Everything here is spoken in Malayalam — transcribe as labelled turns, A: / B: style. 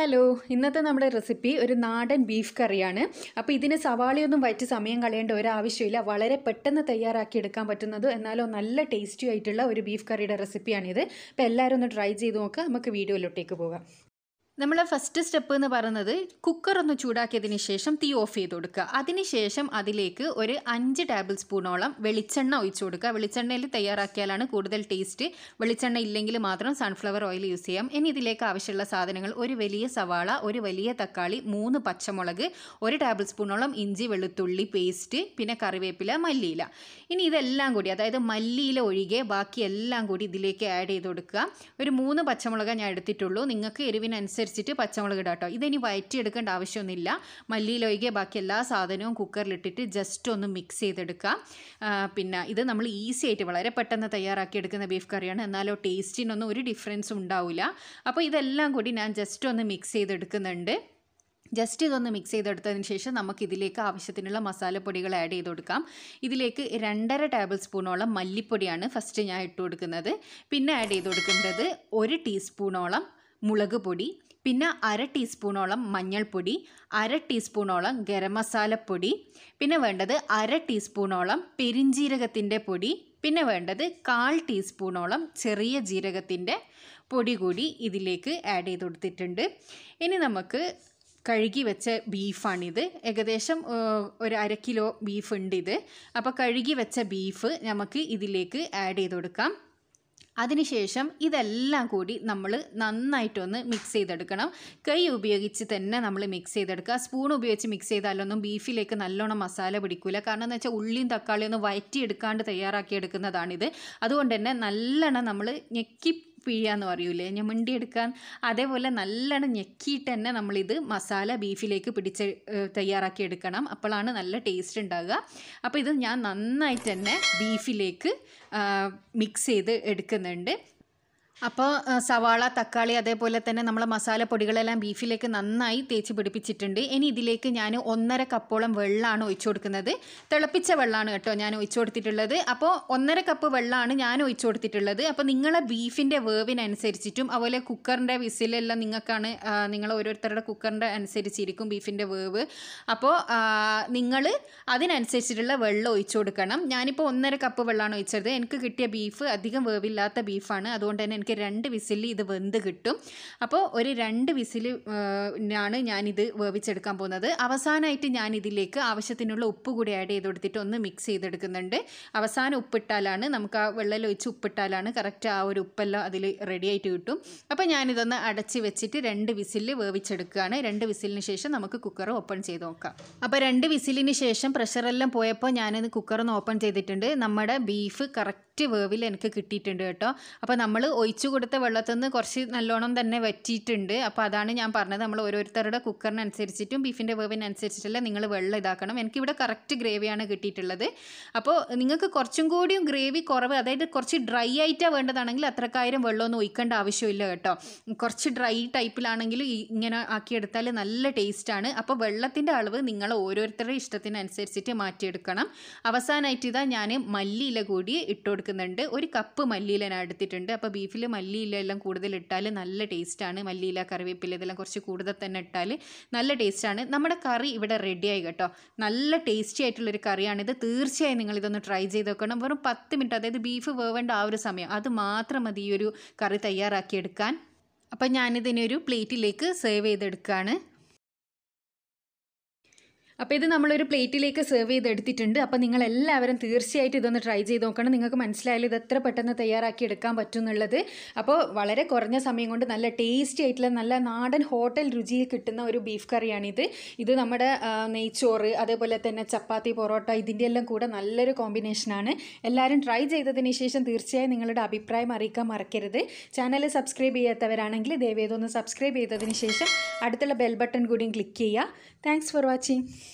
A: ഹലോ ഇന്നത്തെ നമ്മുടെ റെസിപ്പി ഒരു നാടൻ ബീഫ് കറിയാണ് അപ്പോൾ ഇതിന് സവാളയൊന്നും വയറ്റി സമയം കളയേണ്ട ഒരാവശ്യമില്ല വളരെ പെട്ടെന്ന് തയ്യാറാക്കി എടുക്കാൻ പറ്റുന്നത് എന്നാലോ നല്ല ടേസ്റ്റി ആയിട്ടുള്ള ഒരു ബീഫ് കറിയുടെ റെസിപ്പിയാണിത് അപ്പോൾ എല്ലാവരും ഒന്ന് ട്രൈ ചെയ്ത് നോക്കുക നമുക്ക് വീഡിയോയിലോട്ടേക്ക് പോകാം നമ്മൾ ഫസ്റ്റ് സ്റ്റെപ്പ് എന്ന് പറയുന്നത് കുക്കർ ഒന്ന് ചൂടാക്കിയതിന് ശേഷം തീ ഓഫ് ചെയ്ത് കൊടുക്കുക അതിനുശേഷം അതിലേക്ക് ഒരു അഞ്ച് ടേബിൾ സ്പൂണോളം വെളിച്ചെണ്ണ ഒഴിച്ചു കൊടുക്കുക വെളിച്ചെണ്ണയിൽ തയ്യാറാക്കിയാലാണ് കൂടുതൽ ടേസ്റ്റ് വെളിച്ചെണ്ണ ഇല്ലെങ്കിൽ മാത്രം സൺഫ്ലവർ ഓയിൽ യൂസ് ചെയ്യാം ഇനി ഇതിലേക്ക് ആവശ്യമുള്ള സാധനങ്ങൾ ഒരു വലിയ സവാള ഒരു വലിയ തക്കാളി മൂന്ന് പച്ചമുളക് ഒരു ടേബിൾ സ്പൂണോളം ഇഞ്ചി വെളുത്തുള്ളി പേസ്റ്റ് പിന്നെ കറിവേപ്പില മല്ലിയില ഇനി ഇതെല്ലാം കൂടി അതായത് മല്ലിയില ഒഴികെ ബാക്കി എല്ലാം കൂടി ഇതിലേക്ക് ആഡ് ചെയ്ത് കൊടുക്കുക ഒരു മൂന്ന് പച്ചമുളക് ഞാൻ എടുത്തിട്ടുള്ളൂ നിങ്ങൾക്ക് എരിവിനനുസരിച്ചിട്ട് പച്ചമുളക് ഇടാം കേട്ടോ ഇതിനി വയറ്റിയെടുക്കേണ്ട ആവശ്യമൊന്നുമില്ല മല്ലിയില ഒഴികെ ബാക്കി എല്ലാ സാധനവും കുക്കറിലിട്ടിട്ട് ജസ്റ്റ് ഒന്ന് മിക്സ് ചെയ്തെടുക്കുക ആ, പിന്നെ ഇത് നമ്മൾ ഈസി ആയിട്ട് വളരെ പെട്ടെന്ന് തയ്യാറാക്കി എടുക്കുന്ന ബീഫ് കറിയാണ് എന്നാലോ ടേസ്റ്റിനൊന്നും ഒരു ഡിഫറൻസും ഉണ്ടാവില്ല അപ്പോൾ ഇതെല്ലാം കൂടി ഞാൻ ജസ്റ്റ് ഒന്ന് മിക്സ് ചെയ്തെടുക്കുന്നുണ്ട് ജസ്റ്റ് ഇതൊന്ന് മിക്സ് ചെയ്തെടുത്തതിന് ശേഷം നമുക്ക് ഇതിലേക്ക് ആവശ്യത്തിനുള്ള മസാലപ്പൊടികൾ ആഡ് ചെയ്ത് കൊടുക്കാം ഇതിലേക്ക് രണ്ടര ടേബിൾ സ്പൂണോളം മല്ലിപ്പൊടിയാണ് ഫസ്റ്റ് ഞാൻ ഇട്ട് കൊടുക്കുന്നത് പിന്നെ ആഡ് ചെയ്ത് കൊടുക്കേണ്ടത് ഒരു ടീസ്പൂണോളം മുളക് പൊടി പിന്നെ അര ടീസ്പൂണോളം മഞ്ഞൾപ്പൊടി അര ടീസ്പൂണോളം ഗരം മസാലപ്പൊടി പിന്നെ വേണ്ടത് അര ടീസ്പൂണോളം പെരിഞ്ജീരകത്തിൻ്റെ പൊടി പിന്നെ വേണ്ടത് കാൽ ടീസ്പൂണോളം ചെറിയ ജീരകത്തിൻ്റെ പൊടി കൂടി ഇതിലേക്ക് ആഡ് ചെയ്ത് കൊടുത്തിട്ടുണ്ട് ഇനി നമുക്ക് കഴുകി വെച്ച ബീഫാണിത് ഏകദേശം ഏഹ്, ഒരു അര കിലോ ബീഫ് ഉണ്ട് ഇത് അപ്പോൾ കഴുകി വെച്ച ബീഫ് നമുക്ക് ഇതിലേക്ക് ആഡ് ചെയ്ത് കൊടുക്കാം അതിനുശേഷം ഇതെല്ലാം കൂടി നമ്മൾ നന്നായിട്ടൊന്ന് മിക്സ് ചെയ്തെടുക്കണം കൈ ഉപയോഗിച്ച് തന്നെ നമ്മൾ മിക്സ് ചെയ്തെടുക്കുക സ്പൂൺ ഉപയോഗിച്ച് മിക്സ് ചെയ്താലൊന്നും ബീഫിലേക്ക് നല്ലോണം മസാല പിടിക്കില്ല കാരണം എന്ന് വെച്ചാൽ ഉള്ളിയും തക്കാളിയും ഒന്ന് വയറ്റിയെടുക്കാണ്ട് തയ്യാറാക്കി എടുക്കുന്നതാണിത് അതുകൊണ്ട് തന്നെ നല്ലോണം നമ്മൾ ഞെക്കി പിഴിയാന്ന് പറയൂലേ ഞമിണ്ടി എടുക്കാൻ അതേപോലെ നല്ലോണം ഞെക്കിയിട്ട് തന്നെ നമ്മളിത് മസാല ബീഫിലേക്ക് പിടിച്ച് ഏഹ്, തയ്യാറാക്കി എടുക്കണം അപ്പോഴാണ് നല്ല ടേസ്റ്റ് ഉണ്ടാകുക അപ്പോൾ ഇത് ഞാൻ നന്നായിട്ട് തന്നെ ബീഫിലേക്ക് മിക്സ് ചെയ്ത് എടുക്കുന്നുണ്ട് അപ്പോൾ ആ, സവാള തക്കാളി അതേപോലെ തന്നെ നമ്മൾ മസാലപ്പൊടികളെല്ലാം ബീഫിലേക്ക് നന്നായി തേച്ച് പിടിപ്പിച്ചിട്ടുണ്ട് ഇനി ഇതിലേക്ക് ഞാൻ ഒന്നര കപ്പോളം വെള്ളമാണ് ഒഴിച്ചു കൊടുക്കുന്നത് തിളപ്പിച്ച വെള്ളമാണ് കേട്ടോ ഞാൻ ഒഴിച്ചു കൊടുത്തിട്ടുള്ളത് അപ്പോൾ ഒന്നര കപ്പ് വെള്ളമാണ് ഞാൻ ഒഴിച്ചു കൊടുത്തിട്ടുള്ളത് അപ്പോൾ നിങ്ങളെ ബീഫിൻ്റെ വേവിനനുസരിച്ചിട്ടും അതുപോലെ കുക്കറിൻ്റെ വിസിലെല്ലാം നിങ്ങൾക്കാണ് നിങ്ങൾ ഓരോരുത്തരുടെ കുക്കറിൻ്റെ അനുസരിച്ചിരിക്കും ബീഫിൻ്റെ വേവ് അപ്പോൾ നിങ്ങൾ അതിനനുസരിച്ചിട്ടുള്ള വെള്ളം ഒഴിച്ചു കൊടുക്കണം ഞാനിപ്പോൾ ഒന്നര കപ്പ് വെള്ളമാണ് ഒഴിച്ചത് എനിക്ക് കിട്ടിയ ബീഫ് അധികം വേവില്ലാത്ത ബീഫാണ് അതുകൊണ്ട് തന്നെ എനിക്ക് രണ്ട് വിസിൽ ഇത് വെന്ത് കിട്ടും അപ്പോൾ ഒരു രണ്ട് വിസിൽ ആണ് ഞാനിത് വേവിച്ചെടുക്കാൻ പോകുന്നത് അവസാനമായിട്ട് ഞാൻ ഇതിലേക്ക് ആവശ്യത്തിനുള്ള ഉപ്പ് കൂടി ആഡ് ചെയ്ത് കൊടുത്തിട്ട് ഒന്ന് മിക്സ് ചെയ്തെടുക്കുന്നുണ്ട് അവസാനം ഉപ്പിട്ടാലാണ് നമുക്ക് ആ വെള്ളം ഒഴിച്ച് ഉപ്പിട്ടാലാണ് കറക്റ്റ് ആ ഒരു ഉപ്പെല്ലാം അതിൽ റെഡി ആയിട്ട് കിട്ടും അപ്പോൾ ഞാനിതൊന്ന് അടച്ച് വെച്ചിട്ട് രണ്ട് വിസിൽ വേവിച്ചെടുക്കുകയാണ് രണ്ട് വിസിലിന് ശേഷം നമുക്ക് കുക്കർ ഓപ്പൺ ചെയ്ത് നോക്കാം അപ്പോൾ രണ്ട് വിസിലിന് ശേഷം പ്രഷറെല്ലാം പോയപ്പോൾ ഞാനിത് കുക്കറൊന്ന് ഓപ്പൺ ചെയ്തിട്ടുണ്ട് നമ്മുടെ ബീഫ് കറക്റ്റ് വേവിൽ എനിക്ക് കിട്ടിയിട്ടുണ്ട് കേട്ടോ അപ്പോൾ നമ്മൾ ഒഴിച്ചു കൊടുത്ത വെള്ളത്തിൽ നിന്ന് കുറച്ച് നല്ലോണം തന്നെ വറ്റിയിട്ടുണ്ട് അപ്പോൾ അതാണ് ഞാൻ പറഞ്ഞത് നമ്മൾ ഓരോരുത്തരുടെ കുക്കറിനനുസരിച്ചിട്ടും ബീഫിൻ്റെ വേവിനനുസരിച്ചിട്ടല്ല നിങ്ങൾ വെള്ളം ഇതാക്കണം എനിക്കിവിടെ കറക്റ്റ് ഗ്രേവിയാണ് കിട്ടിയിട്ടുള്ളത് അപ്പോൾ നിങ്ങൾക്ക് കുറച്ചും കൂടിയും ഗ്രേവി കുറവ് അതായത് കുറച്ച് ഡ്രൈ ആയിട്ടാണ് വേണ്ടതാണെങ്കിൽ അത്രക്കായിരം വെള്ളമൊന്നും ഒഴിക്കേണ്ട ആവശ്യമില്ല കേട്ടോ കുറച്ച് ഡ്രൈ ടൈപ്പിലാണെങ്കിൽ ഈ ഇങ്ങനെ ആക്കിയെടുത്താൽ നല്ല ടേസ്റ്റാണ് അപ്പോൾ വെള്ളത്തിൻ്റെ അളവ് നിങ്ങൾ ഓരോരുത്തരുടെ ഇഷ്ടത്തിനനുസരിച്ചിട്ട് മാറ്റിയെടുക്കണം അവസാനമായിട്ട് ഇതാ ഞാൻ മല്ലിയില കൂടി ഇട്ട് കൊടുക്കുന്നുണ്ട് ഒരു കപ്പ് മല്ലിയില ഞാൻ എടുത്തിട്ടുണ്ട് അപ്പോൾ ബീഫിൽ മല്ലിയില എല്ലാം കൂടുതൽ ഇട്ടാൽ നല്ല ടേസ്റ്റാണ് മല്ലിയില കറിവേപ്പില ഇതെല്ലാം കുറച്ച് കൂടുതൽ തന്നെ ഇട്ടാൽ നല്ല ടേസ്റ്റാണ് നമ്മുടെ കറി ഇവിടെ റെഡിയായി കേട്ടോ നല്ല ടേസ്റ്റി ആയിട്ടുള്ളൊരു കറിയാണിത് തീർച്ചയായും നിങ്ങൾ ഇതൊന്ന് ട്രൈ ചെയ്ത് നോക്കണം വെറും പത്ത് മിനിറ്റ് അതായത് ബീഫ് വേവേണ്ട ആ ഒരു സമയം അത് മാത്രം മതി ഈ ഒരു കറി തയ്യാറാക്കിയെടുക്കാൻ അപ്പം ഞാനിതിനെ ഒരു പ്ലേറ്റിലേക്ക് സെർവ് ചെയ്തെടുക്കുകയാണ് അപ്പോൾ ഇത് നമ്മളൊരു പ്ലേറ്റിലേക്ക് സെർവ് ചെയ്തെടുത്തിട്ടുണ്ട് അപ്പോൾ നിങ്ങൾ എല്ലാവരും തീർച്ചയായിട്ടും ഇതൊന്ന് ട്രൈ ചെയ്ത് നോക്കണം നിങ്ങൾക്ക് മനസ്സിലായാലും ഇത് എത്ര പെട്ടെന്ന് തയ്യാറാക്കി എടുക്കാൻ പറ്റും എന്നുള്ളത് അപ്പോൾ വളരെ കുറഞ്ഞ സമയം കൊണ്ട് നല്ല ടേസ്റ്റി ആയിട്ടുള്ള നല്ല നാടൻ ഹോട്ടൽ രുചിയിൽ കിട്ടുന്ന ഒരു ബീഫ് കറിയാണിത് ഇത് നമ്മുടെ ആ, നെയ്ച്ചോറ് അതേപോലെ തന്നെ ചപ്പാത്തി പൊറോട്ട ഇതിൻ്റെ എല്ലാം കൂടെ നല്ലൊരു കോമ്പിനേഷനാണ് എല്ലാവരും ട്രൈ ചെയ്തതിന് ശേഷം തീർച്ചയായും നിങ്ങളുടെ അഭിപ്രായം അറിയിക്കാൻ മറക്കരുത് ചാനൽ സബ്സ്ക്രൈബ് ചെയ്യാത്തവരാണെങ്കിൽ ദയവേതൊന്ന് സബ്സ്ക്രൈബ് ചെയ്തതിന് ശേഷം അടുത്തുള്ള ബെൽ ബട്ടൺ കൂടിയും ക്ലിക്ക് ചെയ്യുക താങ്ക്സ് ഫോർ വാച്ചിങ്